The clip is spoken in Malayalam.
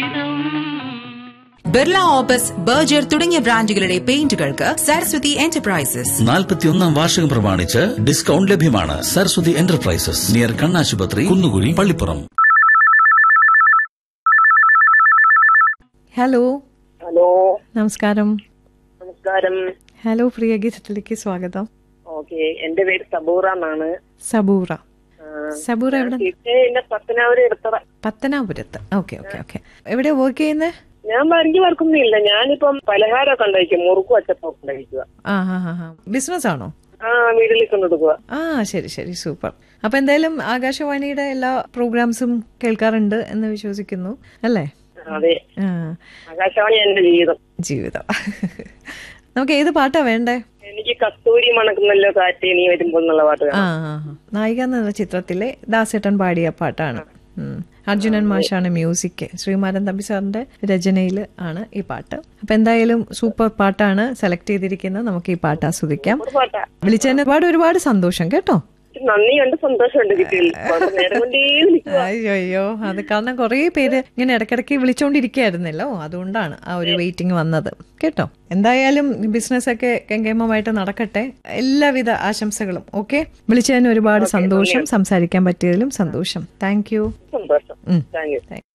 ബിർള ഓപ്പസ് ബർജർ തുടങ്ങിയ ബ്രാൻഡുകളുടെ പെയിന്റുകൾക്ക് സരസ്വതി എന്റർപ്രൈസസ് നാൽപ്പത്തിയൊന്നാം വാർഷികം പ്രമാണിച്ച് ഡിസ്കൗണ്ട് ലഭ്യമാണ് സരസ്വതി എന്റർപ്രൈസസ് നിയർ കണ്ണാശുപത്രി കുന്നുകുഴി പള്ളിപ്പുറം ഹലോ ഹലോ നമസ്കാരം നമസ്കാരം ഹലോ പ്രിയ ഗീതത്തിലേക്ക് സ്വാഗതം ഓക്കെ എന്റെ പേര് സബൂറ എന്നാണ് സബൂറ സബൂറ എവിടെ എന്റെ പത്തനാപുരം എടുത്തറ പത്തനാപുരത്ത് ഓക്കെ ഓക്കെ ഓക്കെ എവിടെ വർക്ക് ചെയ്യുന്നത് ഞാൻ എനിക്ക് വർക്കൊന്നുമില്ല ഞാനിപ്പം പലഹാരമൊക്കെ ഉണ്ടായിരിക്കും മുറുക്കും അച്ചപ്പൊക്കെ ഉണ്ടായിരിക്കുക ആ ഹാ ഹാ ഹാ ബിസിനസ് ആണോ ആ വീട്ടിലേക്ക് കൊണ്ടെടുക്കുക ആ ശരി ശരി സൂപ്പർ അപ്പൊ എന്തായാലും ആകാശവാണിയുടെ എല്ലാ പ്രോഗ്രാംസും കേൾക്കാറുണ്ട് എന്ന് വിശ്വസിക്കുന്നു അല്ലേ അതെ ആ ആകാശവാണി എന്റെ ജീവിതം ജീവിതം നമുക്ക് ഏത് പാട്ടാ വേണ്ടേ എനിക്ക് കസ്തൂരി മണക്കുന്നല്ലോ കാറ്റ് നീ വരുമ്പോൾ എന്നുള്ള പാട്ട് ആ വേണം. ആ, ആ. നായിക എന്ന ചിത്രത്തിലെ ദാസേട്ടൻ പാടിയ പാട്ടാണ് ഉം. അർജുനൻ മാഷാണ് മ്യൂസിക് ശ്രീമാരൻ തമ്പി സാറിന്റെ രചനയിൽ ആണ് ഈ പാട്ട് അപ്പൊ എന്തായാലും സൂപ്പർ പാട്ടാണ് സെലക്ട് ചെയ്തിരിക്കുന്നത് നമുക്ക് ഈ പാട്ട് ആസ്വദിക്കാം ഒരു പാട്ടാ വിളിച്ചതിന് ഒരുപാട് ഒരുപാട് സന്തോഷം കേട്ടോ നന്ദിയുണ്ട് സന്തോഷമുണ്ട് കിട്ടിയില്ല കുറെ നേരം കൊണ്ടേ വിളിക്കുക അയ്യോ അയ്യോ അത് കാരണം കുറേ പേര് ഇങ്ങനെ ഇടയ്ക്കിടയ്ക്ക് വിളിച്ചോണ്ടിരിക്കുകയായിരുന്നല്ലോ അതുകൊണ്ടാണ് ആ ഒരു വെയിറ്റിംഗ് വന്നത് കേട്ടോ എന്തായാലും ബിസിനസ് ഒക്കെ കെങ്കേമമായിട്ട് നടക്കട്ടെ എല്ലാവിധ ആശംസകളും ഓക്കെ വിളിച്ചതിന് ഒരുപാട് സന്തോഷം സംസാരിക്കാൻ പറ്റിയതിലും സന്തോഷം താങ്ക് യു സന്തോഷം ഉം. Thank you